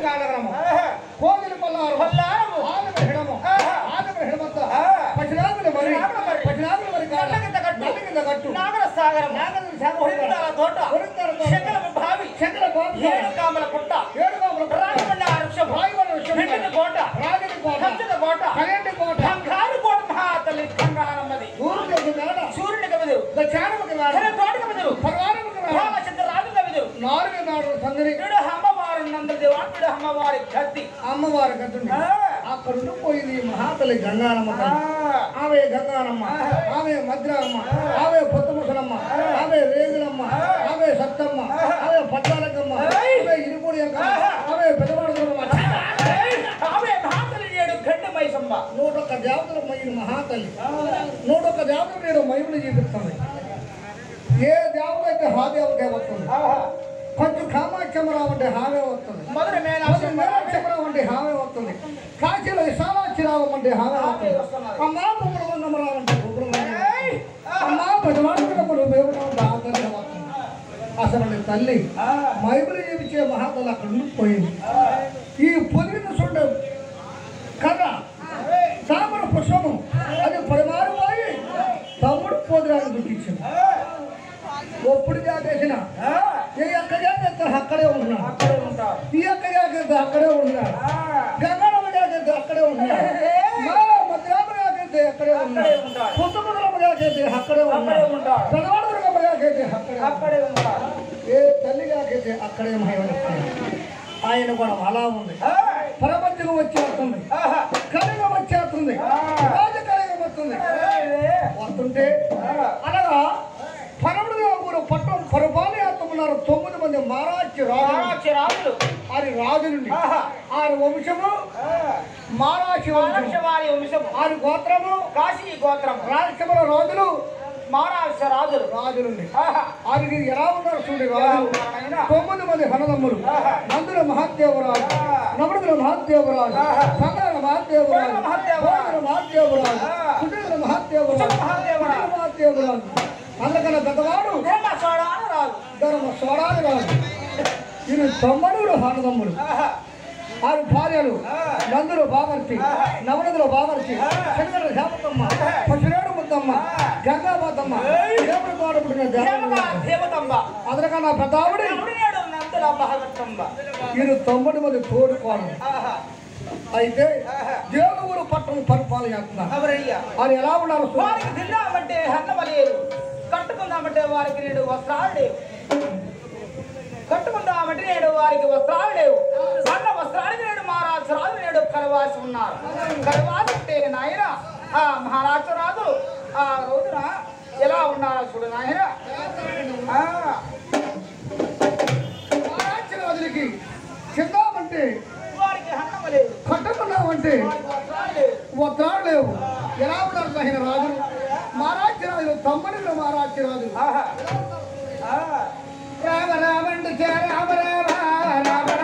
గంగానగరము ఆహా. కోగిలి పల్లారు పల్లారము. ఆలబ్రహ్మము ఆహా. ఆలబ్రహ్మత ఆ. పశునాగుల మరి పశునాగుల మరి. పశునాగుల మరి కాడ. నల్ల కింద కట్టు. నల్ల కింద కట్టు నాగర సాగరం నాగర సాగరం. ఒరింతాల తోట ఒరింతాల తోట. శకల బావి శంకర బాబు ఏడు కామల పుట్ట ఏడు బాబుల పుట్ట. రాజమండ వృక్షం రాయవరం వృక్షం. నిండిన కోట రాజని కోట కంచుల కోట కళ్యాణి కోట బంగారు కోట మహాతల్లి గంగానమ్మది ఊరికి మేడ సూర్యునికి బెదురు చాణముకి మేడ చెర తోటకి బెదురు పరవారముకి మేడ రామచంద్ర రాజుగా బెదురు నాలుగు నాడు సంగరి వీడు అమ్మవారు నందదేవాడు వీడు అమ్మవారి గద్ది అమ్మవారి గతుండి ఆ. అక్కడ ఉండిపోయింది ఈ మహాతల్లి గంగానమ్మ తల్లి. ఆమె గంగానమ్మ ఆమె మద్రామ్మ ఆమె పొత్త ముసలమ్మ ఆమె రేగులమ్మ ఆమె సత్తమ్మ ఆమె పట్టాలకమ్మ ఆమె ఇరుమూడి ఆమె పెద్దవాడుదమ్మ ఆమె మహాతల్లి నేడు గండి మైసమ్మ నూటొక్క దేవతల మైన మహాతల్లి నూటొక్క దేవతలు నేను మహిమలు చూపిస్తాను ఏ దేవత అయితే హా దేవతే వస్తుంది కొంచెం కామాక్షమరావు అంటే హావే వస్తుంది మధుర కొంచెం మేనాక్షి మీనాక్షమరావు అంటే హావే వస్తుంది కాశీలో విశాలాక్షిరావు అంటే హావే వస్తుంది అమ్మా కుమ్మరమంగమరావు అంటే కుమ్మరమంగ అమ్మా పదవాడుకున్నప్పుడు దేవుడు అంటే ఆదరణ వస్తుంది అసలు నీ తల్లి మహిమలు జీవించే మహాతల్లి అక్కడ ఉండిపోయింది ఈ పొదిగిన చూడ కథ తామర పుష్పము అది పరిమారు పోయి తమ్ముడు పోదురాన్ని గుర్తించింది ఒప్పుడు జాగేసిన ఏ అక్క జాగ్రత్త అక్కడే ఉంటున్నాడు అక్కడే ఉంటారు ఈ అక్క జాగ్రత్త అక్కడే ఉంటున్నాడు గంగారమ్మ జాగ్రత్త అక్కడే ఉన్నాడు మా మద్రామ జాగ్రత్త అక్కడే ఉన్నాడు ఉంటాడు. పుత్తముద్రమ్మ జాగ్రత్త అక్కడే ఉన్నాడు ఉంటాడు. పెదవాడుదుర్గమ్మ జాగ్రత్త అక్కడే ఉన్నాడు. అక్కడే ఉంటారు ఏ తల్లి జాగ్రత్త అక్కడే మహిళ ఆయన కూడా అలా ఉంది పరమత్యం వచ్చేస్తుంది కలిగం వచ్చేస్తుంది రాజకలిగం వస్తుంది వస్తుంటే అనగా పరముడు ఊరు పట్టణం పరిపాలయాత్మన్నారు తొమ్మిది మంది మారాచి రాజు మహారాజు రాజులు ఆరి రాజులుండి ఆహా. ఆరు వంశము మారాచి వంశము మహారాజవారి వంశము ఆరు గోత్రము కాశీ గోత్రం రాజకముల రాజులు మహారాజ రాజులు రాజులుండి ఆహా. ఆరికి ఎలా ఉన్నారు చూడండి రాజు ఉన్నారైనా? తొమ్మిది మంది హనదమ్ములు నందుల మహాదేవరాజు నవడుల మహాదేవరాజు సంగల మహాదేవరాజు గోగుల మహాదేవరాజు. గోగుల మహాదేవరాజు ఆ. కుటుంబ మహాదేవరాజు కుటుంబ మహాదేవరాజు. కుటుంబ మహాదేవరాజు అందుకన్న పెద్దవాడు ధర్మ సోడాను రాజు ధర్మ స్వరాలు రాజు ఈయన తమ్ముడు హనదమ్ములు ఆహా. ఆరు భార్యలు నందులు బావర్చి నవనదులు బావర్చి శనగల శాపతమ్మ పశురేడు ముద్దమ్మ గంగాబాతమ్మ దేవుడు పాడుపుడిన దేవత దేవత దేవతంబ అదనకన్నా పెద్దావిడి ఎవరినాడు నందుల భాగతంబ ఈయన తొమ్మిది మంది తోడుకోవడం ఆహా. అయితే దేవుడు పట్టణం పరిపాలన చేస్తున్నారు ఎవరయ్యా అది ఎలా ఉన్నారు చూడండి. వారికి తిందామంటే అన్నమ లేదు కట్టుకుందామంటే వారికి నేడు వస్త్రాలు లేవు కట్టుకుందామంటే నేడు వారికి వస్త్రాలు లేవు అన్న వస్త్రానికి నేడు మహారాజు రాజు నేడు కరవాసి ఉన్నారు కరవాసి అంటే నాయన ఆ మహారాజు రాజు ఆ రోజున ఎలా ఉన్నారో చూడు నాయన ఆ, రాజ్యరాజులకి చెందామంటే వారికి అన్నమ లేదు కట్టుకున్నామంటే వారికి వస్త్రాలు లేవు వస్త్రాలు లేవు ఎలా ఉన్నారు సహిన రాజు మహారాజ్యరాజులు తమ్ముడు మహారాజ్యరాజులు ఆహా. ఆ. రామ రామండు చే రామ రామ రామ